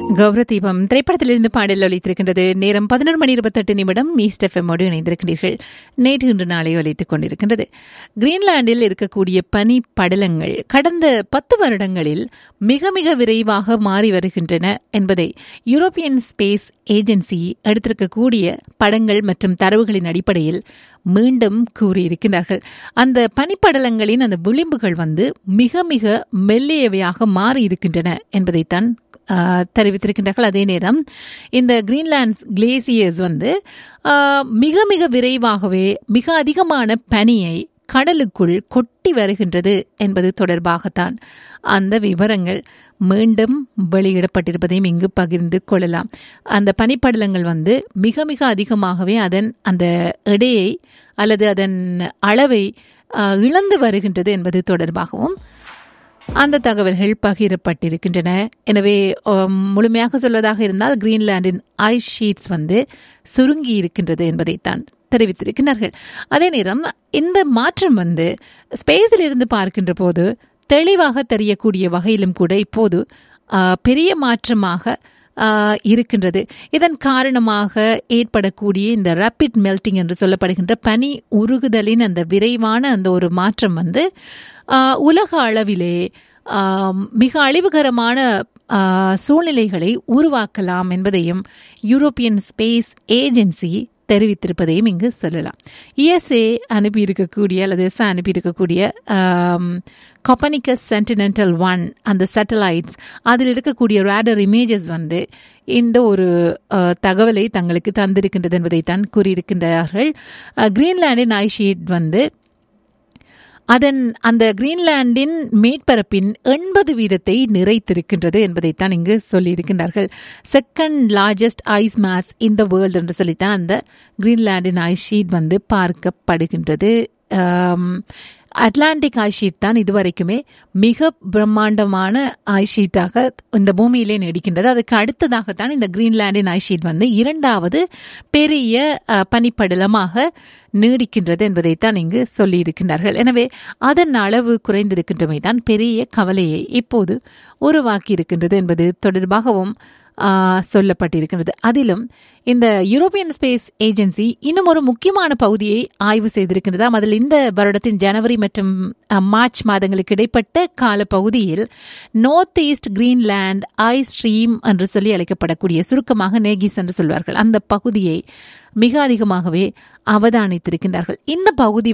கௌர தீபம் திரைப்படத்திலிருந்து பாடல் ஒலித்திருக்கின்றது நேரம் பதினொரு மணி இருபத்தெட்டு நிமிடம் ஈஸ்ட் எஃப்எம்மோடு இணைந்திருக்கின்றீர்கள் நேற்று இன்று நாளை ஒலித்துக் கொண்டிருக்கின்றது கிரீன்லாண்டில் இருக்கக்கூடிய பனி படலங்கள் கடந்த பத்து வருடங்களில் மிக மிக விரைவாக மாறி வருகின்றன என்பதை யூரோப்பியன் ஸ்பேஸ் ஏஜென்சி எடுத்திருக்கக்கூடிய படங்கள் மற்றும் தரவுகளின் அடிப்படையில் மீண்டும் கூறியிருக்கிறார்கள் அந்த பனிப்படலங்களின் அந்த விளிம்புகள் வந்து மிக மிக மெல்லியவையாக மாறி இருக்கின்றன என்பதைத்தான் ஆஹ், தெரிவித்திருக்கின்றார்கள் அதே நேரம் இந்த கிரீன்லாண்ட்ஸ் கிளேசியர்ஸ் வந்து ஆஹ், மிக மிக விரைவாகவே மிக அதிகமான பனியை கடலுக்குள் கொட்டி வருகின்றது என்பது தொடர்பாகத்தான் அந்த விவரங்கள் மீண்டும் வெளியிடப்பட்டிருப்பதையும் இங்கு பகிர்ந்து கொள்ளலாம் அந்த பனிப்படலங்கள் வந்து மிக மிக அதிகமாகவே அதன் அந்த எடையை அல்லது அதன் அளவை ஆஹ், இழந்து வருகின்றது என்பது தொடர்பாகவும் அந்த தகவல்கள் பகிரப்பட்டிருக்கின்றன எனவே ஆம், முழுமையாக சொல்வதாக இருந்தால் கிரீன்லாண்டின் ஐஸ் ஷீட்ஸ் வந்து சுருங்கி இருக்கின்றது என்பதைத்தான் தெரிவித்திருக்கிறார்கள் அதே நேரம் இந்த மாற்றம் வந்து ஸ்பேஸில் இருந்து பார்க்கின்ற போது தெளிவாக தெரியக்கூடிய வகையிலும் கூட இப்போது ஆ, பெரிய மாற்றமாக ஆ, இருக்கின்றது இதன் காரணமாக ஏற்படக்கூடிய இந்த ரேபிட் மெல்டிங் என்று சொல்லப்படுகின்ற பனி உருகுதலின் அந்த விரைவான அந்த ஒரு மாற்றம் வந்து ஆ, உலக அளவிலே ஆ, மிக அழிவுகரமான ஆ, சூழ்நிலைகளை உருவாக்கலாம் என்பதையும் யூரோப்பியன் ஸ்பேஸ் ஏஜென்சி தெரிவித்திருப்பதையும் இங்கு சொல்லலாம் இஎஸ்ஏ அனுப்பியிருக்கக்கூடிய அல்லது எஸ்ஏ அனுப்பியிருக்கக்கூடிய கொப்பனிக்கஸ் சென்டினென்டல் ஒன் அந்த சேட்டலைட்ஸ் அதில் இருக்கக்கூடிய ரேடர் இமேஜஸ் வந்து இந்த ஒரு அஹ், தகவலை தங்களுக்கு தந்திருக்கின்றது என்பதைத்தான் கூறியிருக்கின்றார்கள் அஹ், கிரீன்லாண்டின் ஐஷீட் வந்து அதன் அந்த கிரீன்லாண்டின் மேற்பரப்பின் எண்பது வீதத்தை நிறைத்திருக்கின்றது என்பதைத்தான் இங்கு சொல்லியிருக்கின்றார்கள் second largest ice mass in the world என்று சொல்லித்தான் அந்த கிரீன்லாண்டின் ஐஸ் ஷீட் வந்து பார்க்கப்படுகின்றது ஆம், அட்லாண்டிக் ஐஸ் ஷீட் தான் இதுவரைக்குமே மிக பிரம்மாண்டமான ஐஸ் ஷீட்டாக இந்த பூமியிலே நீடிக்கின்றது அதுக்கு அடுத்ததாகத்தான் இந்த கிரீன்லாண்டின் ஐஸ் ஷீட் வந்து இரண்டாவது பெரிய அஹ், பனிப்படலமாக நீடிக்கின்றது என்பதைத்தான் இங்கு சொல்லியிருக்கின்றார்கள் எனவே அதன் அளவு குறைந்திருக்கின்றமை தான் பெரிய கவலையை இப்போது உருவாக்கி இருக்கின்றது என்பது தொடர்பாகவும் ஆ, சொல்லப்பட்டிருக்கின்றது அதிலும் இந்த யூரோப்பியன் ஸ்பேஸ் ஏஜென்சி இன்னும் ஒரு முக்கியமான பகுதியை ஆய்வு செய்திருக்கின்றதாம் அதில் இந்த வருடத்தின் ஜனவரி மற்றும் அ, மார்ச் மாதங்களுக்கு இடைப்பட்ட கால பகுதியில் north east Greenland ice stream என்று சொல்லி அழைக்கப்படக்கூடிய சுருக்கமாக நேகிஸ் என்று சொல்வார்கள் அந்த பகுதியை மிக அதிகமாகவே அவதானித்திருக்கின்றார்கள் இந்த பகுதி